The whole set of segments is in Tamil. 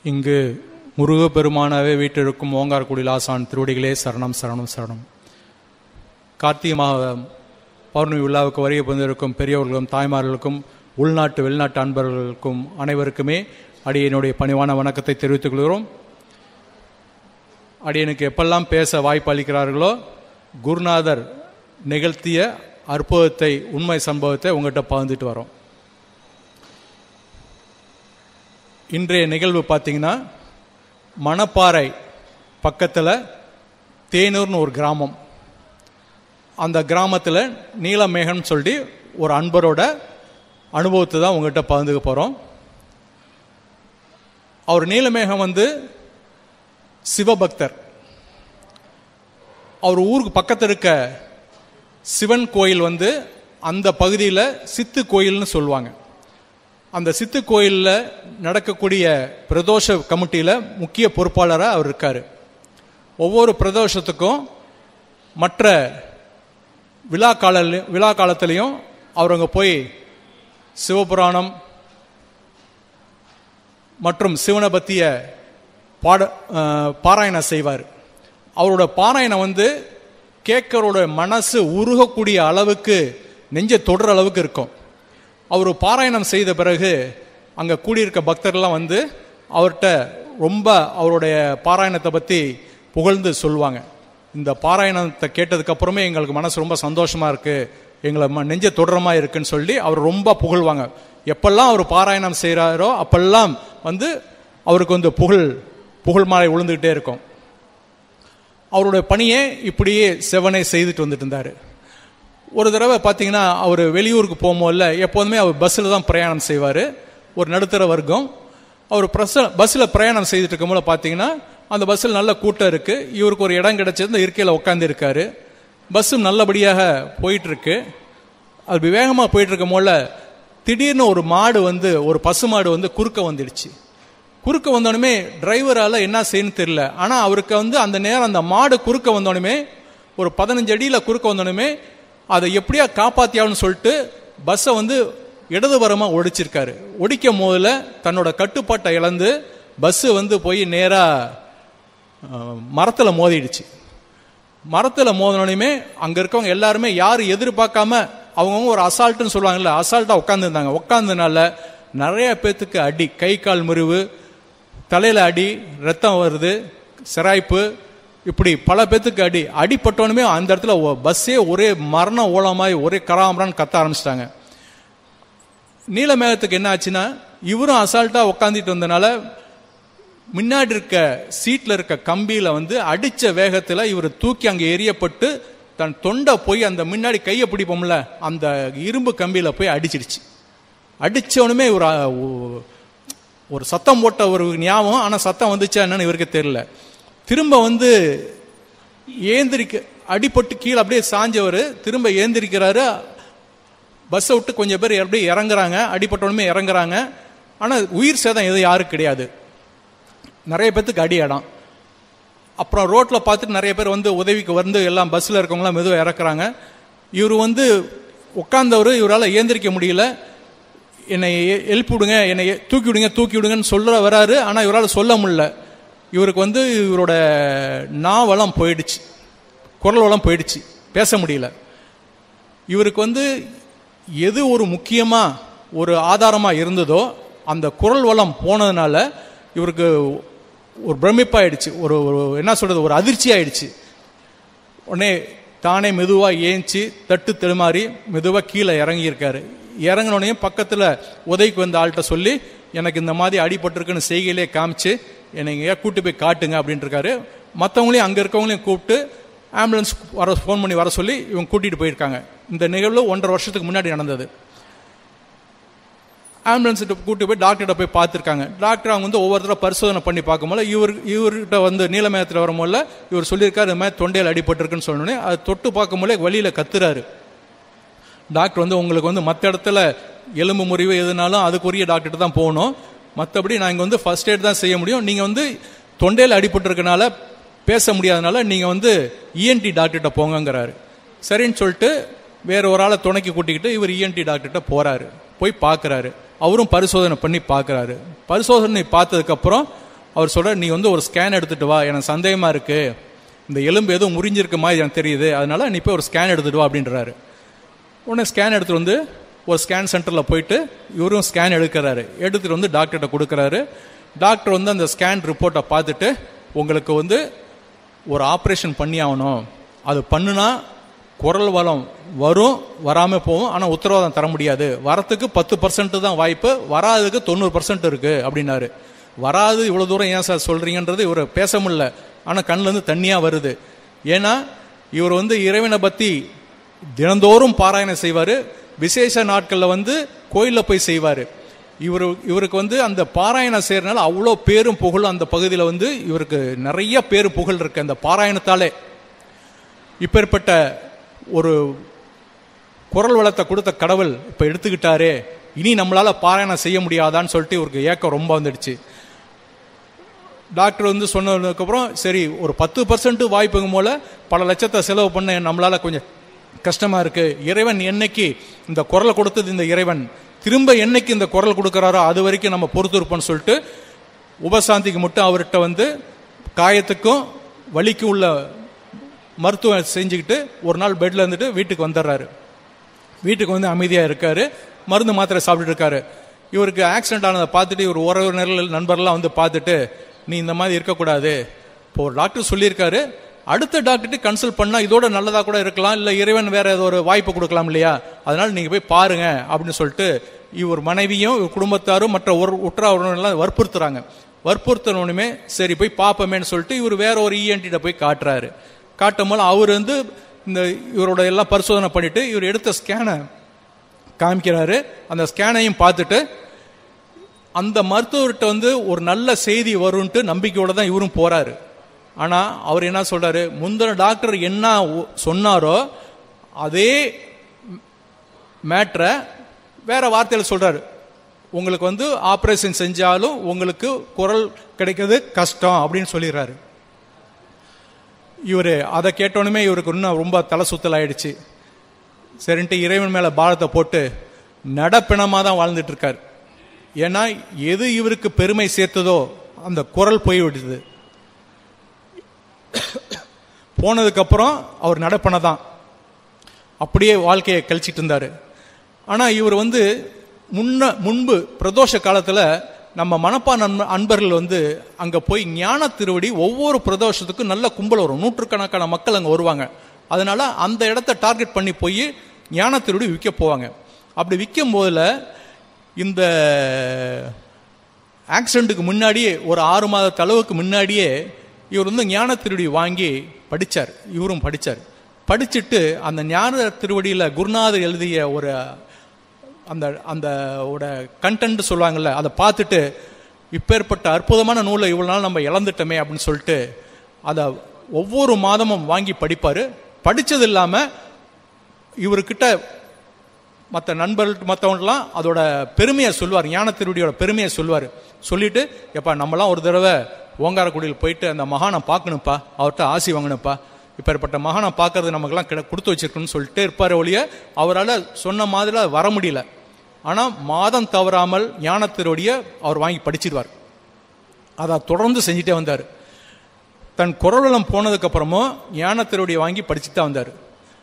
இங்கு முருகப்பெருமானாவே வீட்டிற்கும் ஓங்காரக்குடியில் ஆசான் திருவடிகளே சரணம் சரணம் சரணம் கார்த்திகை மாதம் பௌர்ணமி விழாவுக்கு வருகை வந்திருக்கும் பெரியவர்களுக்கும் தாய்மார்களுக்கும் உள்நாட்டு வெளிநாட்டு அன்பர்களுக்கும் அனைவருக்குமே அடியனுடைய பணிவான வணக்கத்தை தெரிவித்துக் கொள்கிறோம் அடியனுக்கு எப்பெல்லாம் பேச வாய்ப்பு அளிக்கிறார்களோ குருநாதர் நிகழ்த்திய அற்புதத்தை உண்மை சம்பவத்தை உங்கள்கிட்ட பகிர்ந்துட்டு வரோம் இன்றைய நிகழ்வு பார்த்தீங்கன்னா மணப்பாறை பக்கத்தில் தேனூர்னு ஒரு கிராமம் அந்த கிராமத்தில் நீலமேகன் சொல்லி ஒரு அன்பரோட அனுபவத்தை தான் உங்கள்கிட்ட பகிர்ந்துக்க போகிறோம் அவர் நீலமேகம் வந்து சிவபக்தர் அவர் ஊருக்கு பக்கத்தில் இருக்க சிவன் கோயில் வந்து அந்த பகுதியில் சித்து கோயில்னு சொல்லுவாங்க அந்த சித்து கோயிலில் நடக்கக்கூடிய பிரதோஷ கமிட்டியில் முக்கிய பொறுப்பாளராக அவர் இருக்கார் ஒவ்வொரு பிரதோஷத்துக்கும் மற்ற விழா கால விழா காலத்திலையும் அவர் அங்கே போய் சிவபுராணம் மற்றும் சிவனை பற்றிய பாட பாராயணம் செய்வார் அவரோட பாராயணம் வந்து கேட்கறோட மனசு உருகக்கூடிய அளவுக்கு நெஞ்ச தொடுற அளவுக்கு இருக்கும் அவர் பாராயணம் செய்த பிறகு அங்கே கூடியிருக்க பக்தர்கள்லாம் வந்து அவர்கிட்ட ரொம்ப அவருடைய பாராயணத்தை பற்றி புகழ்ந்து சொல்லுவாங்க இந்த பாராயணத்தை கேட்டதுக்கு அப்புறமே எங்களுக்கு மனசு ரொம்ப சந்தோஷமா இருக்கு எங்களை ம- நெஞ்ச தொடரமா இருக்குன்னு சொல்லி அவர் ரொம்ப புகழ்வாங்க எப்பெல்லாம் அவர் பாராயணம் செய்கிறாரோ அப்பெல்லாம் வந்து அவருக்கு வந்து புகழ் புகழ் மாலை விழுந்துகிட்டே இருக்கும் அவருடைய பணியை இப்படியே செவனை செய்துட்டு வந்துட்டு இருந்தார் ஒரு தடவை பார்த்தீங்கன்னா அவர் வெளியூருக்கு போகும்போதுல எப்போதுமே அவர் பஸ்ஸில் தான் பிரயாணம் செய்வார் ஒரு நடுத்தர வர்க்கம் அவர் பிரச பஸ்ஸில் பிரயாணம் செய்துட்டு இருக்கும்போது பார்த்தீங்கன்னா அந்த பஸ்ஸில் நல்ல கூட்டம் இருக்குது இவருக்கு ஒரு இடம் கிடைச்சது இந்த இருக்கையில் உட்காந்து இருக்காரு பஸ்ஸும் நல்லபடியாக போயிட்டு இருக்கு அது வேகமாக போயிட்டு இருக்கும் போல திடீர்னு ஒரு மாடு வந்து ஒரு பசு மாடு வந்து குறுக்க வந்துடுச்சு குறுக்க வந்தோடனே டிரைவரால் என்ன செய்யணும்னு தெரியல ஆனால் அவருக்கு வந்து அந்த நேரம் அந்த மாடு குறுக்க வந்தோடனே ஒரு பதினஞ்சு அடியில் குறுக்க வந்தோடனே அதை எப்படியா காப்பாத்தியாகணும்னு சொல்லிட்டு பஸ்ஸை வந்து இடதுபுறமாக ஒடிச்சிருக்காரு ஒடிக்கும் போதில் தன்னோட கட்டுப்பாட்டை இழந்து பஸ்ஸு வந்து போய் நேராக மரத்தில் மோதிடுச்சு மரத்தில் மோதினோடனே அங்கே இருக்கவங்க எல்லாருமே யாரும் எதிர்பார்க்காம அவங்கவுங்க ஒரு அசால்ட்டுன்னு சொல்லுவாங்கல்ல அசால்ட்டாக உட்காந்துருந்தாங்க உட்காந்ததுனால நிறைய பேத்துக்கு அடி கை கால் முறிவு தலையில் அடி ரத்தம் வருது சிராய்ப்பு இப்படி பல பேத்துக்கு அடி அடிப்பட்டோனுமே அந்த இடத்துல ஒ- பஸ்ஸே ஒரே மரண ஓலமாய் ஒரே கராமரான்னு கத்த ஆரம்பிச்சிட்டாங்க நீலமேகத்துக்கு என்ன ஆச்சுன்னா இவரும் அசால்ட்டாக உட்காந்துட்டு வந்தனால முன்னாடி இருக்க சீட்ல இருக்க கம்பியில வந்து அடிச்ச வேகத்துல இவர் தூக்கி அங்க எரியப்பட்டு தன் தொண்டை போய் அந்த முன்னாடி கையை பிடிப்போம்ல அந்த இரும்பு கம்பியில போய் அடிச்சிடுச்சு அடிச்சவனுமே ஒரு அ, ஒ- ஒரு சத்தம் போட்ட ஒரு ஞாபகம் ஆனா சத்தம் வந்துச்சா என்னன்னு இவருக்கு தெரியல திரும்ப வந்து ஏந்திரிக்க அடிபட்டு கீழே அப்படியே சாஞ்சவர் திரும்ப ஏந்திரிக்கிறாரு பஸ்ஸை விட்டு கொஞ்சம் பேர் அப்படியே இறங்குறாங்க அடிபட்டவனுமே இறங்குறாங்க ஆனால் உயிர் சேதம் எதுவும் யாருக்கு கிடையாது நிறைய பேத்துக்கு அடி இடம் அப்புறம் ரோட்டில் பார்த்துட்டு நிறைய பேர் வந்து உதவிக்கு வந்து எல்லாம் பஸ்ஸில் இருக்கவங்களாம் மெதுவாக இறக்குறாங்க இவர் வந்து உட்கார்ந்தவர் இவரால் ஏந்திரிக்க முடியல என்னை எ- எழுப்பி விடுங்க என்னை எ- தூக்கி விடுங்க தூக்கி விடுங்கன்னு சொல்ல வராரு ஆனால் இவரால் சொல்ல முடியல இவருக்கு வந்து இவரோட நாவலம் போயிடுச்சு குரல் வளம் போயிடுச்சு பேச முடியல இவருக்கு வந்து எது ஒரு முக்கியமா ஒரு ஆதாரமா இருந்ததோ அந்த குரல் வளம் போனதுனால இவருக்கு ஒரு பிரமிப்பாயிடுச்சு ஒரு ஒரு என்ன சொல்றது ஒரு அதிர்ச்சி ஆயிடுச்சு உடனே தானே மெதுவா ஏஞ்சி தட்டு தெளிமாறி மெதுவா கீழே இறங்கியிருக்காரு இறங்கினோடனே பக்கத்துல உதவிக்கு வந்த ஆள்கிட்ட சொல்லி எனக்கு இந்த மாதிரி அடிபட்டிருக்குன்னு செய்கையிலே காமிச்சு என்னை எங்கேயா கூட்டு போய் காட்டுங்க அப்படின்ட்டு இருக்காரு மற்றவங்களையும் அங்கே இருக்கவங்களையும் கூப்பிட்டு ஆம்புலன்ஸ் வர ஃபோன் பண்ணி வர சொல்லி இவங்க கூட்டிட்டு போயிருக்காங்க இந்த நிகழ்வு ஒன்றரை வருஷத்துக்கு முன்னாடி நடந்தது ஆம்புலன்ஸ் கூட்டி போய் டாக்டர்கிட்ட போய் பார்த்துருக்காங்க டாக்டர் அவங்க வந்து ஒவ்வொருத்தர பரிசோதனை பண்ணி பார்க்கும்போது இவர் இவர்கிட்ட வந்து நீலமயத்தில் வரும்போது இவர் சொல்லியிருக்காரு இந்த மாதிரி தொண்டையில் அடிபட்டிருக்குன்னு சொன்னோடனே அது தொட்டு பார்க்கும்போது வழியில் கத்துறாரு டாக்டர் வந்து உங்களுக்கு வந்து மற்ற இடத்துல எலும்பு முறிவு எதுனாலும் அதுக்குரிய டாக்டர்கிட்ட தான் போகணும் மற்றபடி நான் இங்கே வந்து ஃபர்ஸ்ட் எய்ட் தான் செய்ய முடியும் நீங்கள் வந்து தொண்டையில் அடிபட்டிருக்கனால பேச முடியாதனால நீங்கள் வந்து இஎன்டி டாக்டர்கிட்ட போங்கங்கிறாரு சரின்னு சொல்லிட்டு வேற ஒரு ஆளை துணைக்கு கூட்டிக்கிட்டு இவர் இஎன்டி டாக்டர்கிட்ட போறாரு போய் பார்க்கறாரு அவரும் பரிசோதனை பண்ணி பார்க்கறாரு பரிசோதனை பார்த்ததுக்கப்புறம் அவர் சொல்றாரு நீ வந்து ஒரு ஸ்கேன் எடுத்துட்டு வா எனக்கு சந்தேகமா இருக்கு இந்த எலும்பு எதுவும் முறிஞ்சிருக்க மாதிரி எனக்கு தெரியுது அதனால நீ போய் ஒரு ஸ்கேன் எடுத்துட்டு வா அப்படின்றாரு உடனே ஸ்கேன் எடுத்துட்டு வந்து ஒரு ஸ்கேன் சென்டரில் போயிட்டு இவரும் ஸ்கேன் எடுக்கிறாரு எடுத்துட்டு வந்து டாக்டர்கிட்ட கொடுக்குறாரு டாக்டர் வந்து அந்த ஸ்கேன் ரிப்போர்ட்டை பார்த்துட்டு உங்களுக்கு வந்து ஒரு ஆப்ரேஷன் பண்ணி ஆகணும் அது பண்ணுனா குரல் வளம் வரும் வராமல் போகும் ஆனால் உத்தரவாதம் தர முடியாது வரத்துக்கு பத்து பர்சன்ட் தான் வாய்ப்பு வராததுக்கு தொண்ணூறு பர்சன்ட் இருக்கு அப்படின்னாரு வராது இவ்வளோ தூரம் ஏன் சார் சொல்றீங்கன்றது இவர் பேச முடியல ஆனால் கண்ணுலேருந்து தண்ணியாக வருது ஏன்னா இவர் வந்து இறைவனை பற்றி தினந்தோறும் பாராயணம் செய்வார் விசேஷ நாட்களில் வந்து கோயிலில் போய் செய்வார் இவர் இவருக்கு வந்து அந்த பாராயணம் செய்யறதுனால அவ்வளோ பேரும் புகழும் அந்த பகுதியில் வந்து இவருக்கு நிறைய பேரும் புகழ் இருக்கு அந்த பாராயணத்தாலே இப்பேற்பட்ட ஒரு குரல் வளத்தை கொடுத்த கடவுள் இப்போ எடுத்துக்கிட்டாரே இனி நம்மளால பாராயணம் செய்ய முடியாதான்னு சொல்லிட்டு இவருக்கு ஏக்கம் ரொம்ப வந்துடுச்சு டாக்டர் வந்து சொன்னதுக்கப்புறம் சரி ஒரு பத்து பர்சன்ட் வாய்ப்புங்க போல பல லட்சத்தை செலவு பண்ண நம்மளால கொஞ்சம் கஷ்டமா இருக்கு இறைவன் என்னைக்கு இந்த குரலை கொடுத்தது இந்த இறைவன் திரும்ப என்னைக்கு இந்த குரல் கொடுக்கறாரோ அது வரைக்கும் நம்ம பொறுத்திருப்போம்னு சொல்லிட்டு உபசாந்திக்கு மட்டும் அவர்கிட்ட வந்து காயத்துக்கும் வலிக்கும் உள்ள மருத்துவம் செஞ்சுக்கிட்டு ஒரு நாள் பெட்ல இருந்துட்டு வீட்டுக்கு வந்துடுறாரு வீட்டுக்கு வந்து அமைதியாக இருக்காரு மருந்து மாத்திரை சாப்பிட்டுட்டு இருக்காரு இவருக்கு ஆக்சிடென்ட் ஆனதை பார்த்துட்டு இவர் உறவினர்கள் நண்பர்லாம் வந்து பார்த்துட்டு நீ இந்த மாதிரி இருக்கக்கூடாது இப்போ ஒரு டாக்டர் சொல்லியிருக்காரு அடுத்த டாக்டர்கிட்ட கன்சல்ட் பண்ணா இதோட நல்லதா கூட இருக்கலாம் இல்ல இறைவன் வேற ஏதோ ஒரு வாய்ப்பு கொடுக்கலாம் இல்லையா அதனால நீங்க போய் பாருங்க அப்படின்னு சொல்லிட்டு இவர் மனைவியும் இவர் குடும்பத்தாரும் மற்ற ஒரு உற்றார் வற்புறுத்துறாங்க வற்புறுத்தணுமே சரி போய் பார்ப்போமேன்னு சொல்லிட்டு இவர் வேற ஒரு இஎன்டிட்ட போய் காட்டுறாரு காட்டும் போது அவர் வந்து இந்த இவரோட எல்லாம் பரிசோதனை பண்ணிட்டு இவர் எடுத்த ஸ்கேனை காமிக்கிறாரு அந்த ஸ்கேனையும் பார்த்துட்டு அந்த மருத்துவர்கிட்ட வந்து ஒரு நல்ல செய்தி வரும்ன்ட்டு நம்பிக்கையோட தான் இவரும் போறாரு ஆனா அவர் என்ன சொல்றாரு முந்தின டாக்டர் என்ன ஒ- சொன்னாரோ அதே மேட்ரை வேற வார்த்தையில சொல்றாரு உங்களுக்கு வந்து ஆபரேஷன் செஞ்சாலும் உங்களுக்கு குரல் கிடைக்கிறது கஷ்டம் அப்படின்னு சொல்லிடுறாரு இவர் அதை கேட்டோன்னுமே இவருக்கு இன்னும் ரொம்ப தலை சுத்தல் ஆயிடுச்சு சரின்ட்டு இறைவன் மேல பாரத்தை போட்டு நடப்பிணமா தான் வாழ்ந்துட்டு இருக்காரு ஏன்னா எது இவருக்கு பெருமை சேர்த்ததோ அந்த குரல் போய் விடுது போனதுக்கு அப்புறம் அவர் நடப்பன தான் அப்படியே வாழ்க்கையை கழிச்சிட்டு இருந்தாரு ஆனா இவர் வந்து முன்ன முன்பு பிரதோஷ காலத்துல நம்ம மனப்பா நண்ப அன்பர்கள் வந்து அங்க போய் ஞான திருவடி ஒவ்வொரு பிரதோஷத்துக்கும் நல்ல கும்பல் வரும் நூற்றுக்கணக்கான மக்கள் அங்க வருவாங்க அதனால அந்த இடத்த டார்கெட் பண்ணி போய் ஞான திருவடி விற்க போவாங்க அப்படி விற்கும் போதுல இந்த ஆக்சிடென்ட்டுக்கு முன்னாடியே ஒரு ஆறு மாத அளவுக்கு முன்னாடியே இவர் வந்து ஞான திருவடி வாங்கி படிச்சார் இவரும் படிச்சார் படிச்சுட்டு அந்த ஞான திருவடியில குருநாதர் எழுதிய ஒரு அந்த அந்த கண்டென்ட் சொல்லுவாங்கல்ல அதை பார்த்துட்டு இப்பேற்பட்ட அற்புதமான நூலை இவ்வளவு நாள் நம்ம இழந்துட்டோமே அப்படின்னு சொல்லிட்டு அதை ஒவ்வொரு மாதமும் வாங்கி படிப்பாரு படிச்சது இல்லாம இவர்கிட்ட மற்ற நண்பர்கள் மற்றவங்களாம் அதோட பெருமையை சொல்லுவார் ஞான திருவடியோட பெருமையை சொல்லுவார் சொல்லிட்டு எப்பா நம்மலாம் ஒரு தடவை ஓங்காரக்குடியில் போயிட்டு அந்த மகானை பார்க்கணும்ப்பா அவர்கிட்ட ஆசி வாங்கணும்ப்பா இப்பேற்பட்ட மகானை பார்க்கறது நமக்கெல்லாம் கிட கொடுத்து வச்சிருக்கணும்னு சொல்லிட்டே இருப்பார் ஒழிய அவரால் சொன்ன மாதிரி அது வர முடியல ஆனால் மாதம் தவறாமல் ஞான திருவடியை அவர் வாங்கி படிச்சிடுவார் அதை தொடர்ந்து செஞ்சுட்டே வந்தார் தன் குரலம் போனதுக்கு அப்புறமும் ஞான திருவடியை வாங்கி படிச்சுட்டு தான் வந்தார்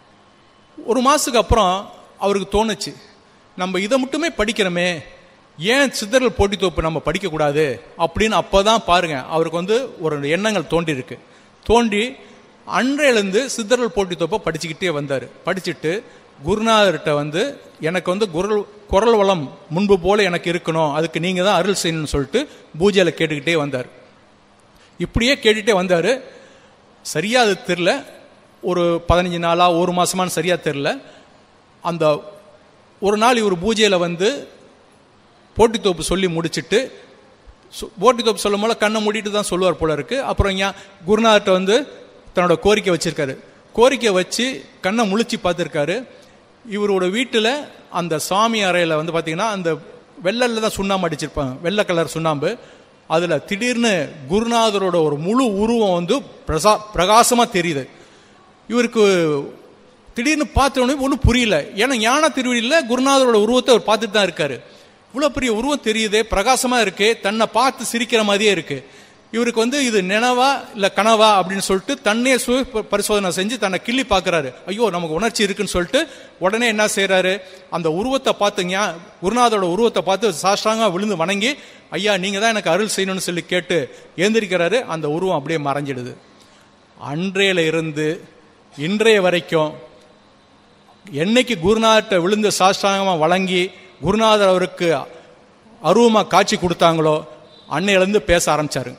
ஒரு மாசத்துக்கு அப்புறம் அவருக்கு தோணுச்சு நம்ம இதை மட்டுமே படிக்கிறோமே ஏன் சித்தர்கள் போட்டி தொகுப்பு நம்ம படிக்கக்கூடாது அப்படின்னு அப்பதான் பாருங்க அவருக்கு வந்து ஒரு எண்ணங்கள் தோண்டி இருக்கு தோண்டி அன்றையிலிருந்து சித்தர்கள் போட்டி தொகுப்பை படிச்சுக்கிட்டே வந்தார் படிச்சுட்டு குருநாதர்கிட்ட வந்து எனக்கு வந்து குரல் குரல் வளம் முன்பு போல எனக்கு இருக்கணும் அதுக்கு நீங்க தான் அருள் செய்யணும்னு சொல்லிட்டு பூஜையில கேட்டுக்கிட்டே வந்தார் இப்படியே கேட்டுட்டே வந்தாரு சரியா அது தெரில ஒரு பதினஞ்சு நாளா ஒரு மாசமான்னு சரியா தெரில அந்த ஒரு நாள் இவர் பூஜையில வந்து போட்டித்தோப்பு சொல்லி முடிச்சிட்டு சு- போட்டித்தோப்பு சொல்லும் போல கண்ணை மூடிட்டு தான் சொல்லுவார் போல இருக்கு அப்புறம் ஞா- குருநாதர்கிட்ட வந்து தன்னோட கோரிக்கை வச்சிருக்காரு கோரிக்கை வச்சு கண்ணை முழிச்சு பார்த்துருக்காரு இவரோட வீட்டில் அந்த சாமி அறையில் வந்து பார்த்தீங்கன்னா அந்த வெள்ளல்ல தான் சுண்ணாம்பு அடிச்சிருப்பாங்க வெள்ளை கலர் சுண்ணாம்பு அதில் திடீர்னு குருநாதரோட ஒரு முழு உருவம் வந்து பிரசா பிரகாசமாக தெரியுது இவருக்கு திடீர்னு பார்த்த உடனே ஒன்றும் புரியல ஏன்னா ஞான திருவடியில் குருநாதரோட உருவத்தை அவர் பார்த்துட்டு தான் இருக்காரு இவ்வளோ பெரிய உருவம் தெரியுதே பிரகாசமா இருக்கு தன்னை பார்த்து சிரிக்கிற மாதிரியே இருக்கு இவருக்கு வந்து இது நினைவா இல்ல கனவா அப்படின்னு சொல்லிட்டு தன்னையே சுய ப- பரிசோதனை செஞ்சு தன்னை கிள்ளி பார்க்கறாரு ஐயோ நமக்கு உணர்ச்சி இருக்குன்னு சொல்லிட்டு உடனே என்ன செய்றாரு அந்த உருவத்தை பார்த்துங்க குருநாதரோட உருவத்தை பார்த்து சாஷ்டாங்க விழுந்து வணங்கி ஐயா நீங்க தான் எனக்கு அருள் செய்யணும்னு சொல்லி கேட்டு ஏந்திரிக்கிறாரு அந்த உருவம் அப்படியே மறைஞ்சிடுது அன்றையில இருந்து இன்றைய வரைக்கும் என்னைக்கு குருநாதர்கிட்ட விழுந்து சாஷ்டாங்கமா வழங்கி குருநாதர் அவருக்கு அருவமா காட்சி கொடுத்தாங்களோ அன்னையிலேருந்து பேச ஆரம்பிச்சாரு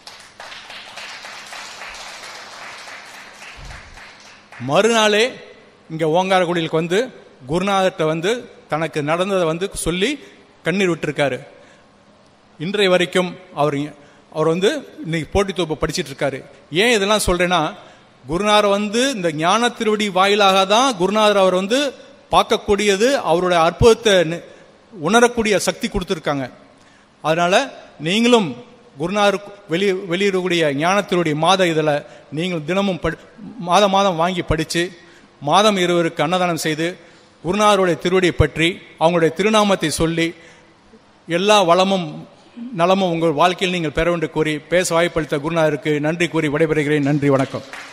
மறுநாளே இங்க ஓங்காரக்குடியிலுக்கு வந்து குருநாதர்கிட்ட வந்து தனக்கு நடந்ததை வந்து சொல்லி கண்ணீர் விட்டிருக்காரு இன்றைய வரைக்கும் அவர் அவர் வந்து இன்னைக்கு போட்டி தொகுப்பு படிச்சிட்டு இருக்காரு ஏன் இதெல்லாம் சொல்றேன்னா குருநாதர் வந்து இந்த ஞான திருவடி வாயிலாக தான் குருநாதர் அவர் வந்து பார்க்கக்கூடியது அவருடைய அற்புதத்தை நி- உணரக்கூடிய சக்தி கொடுத்துருக்காங்க அதனால நீங்களும் குருநாதர் வெளி வெளியிடக்கூடிய ஞானத்தினுடைய மாத இதில் நீங்கள் தினமும் படி மாதம் மாதம் வாங்கி படித்து மாதம் இருவருக்கு அன்னதானம் செய்து குருநாதருடைய திருவடியை பற்றி அவங்களுடைய திருநாமத்தை சொல்லி எல்லா வளமும் நலமும் உங்கள் வாழ்க்கையில் நீங்கள் பெற வேண்டும் கூறி பேச வாய்ப்பளித்த குருநாதருக்கு நன்றி கூறி விடைபெறுகிறேன் நன்றி வணக்கம்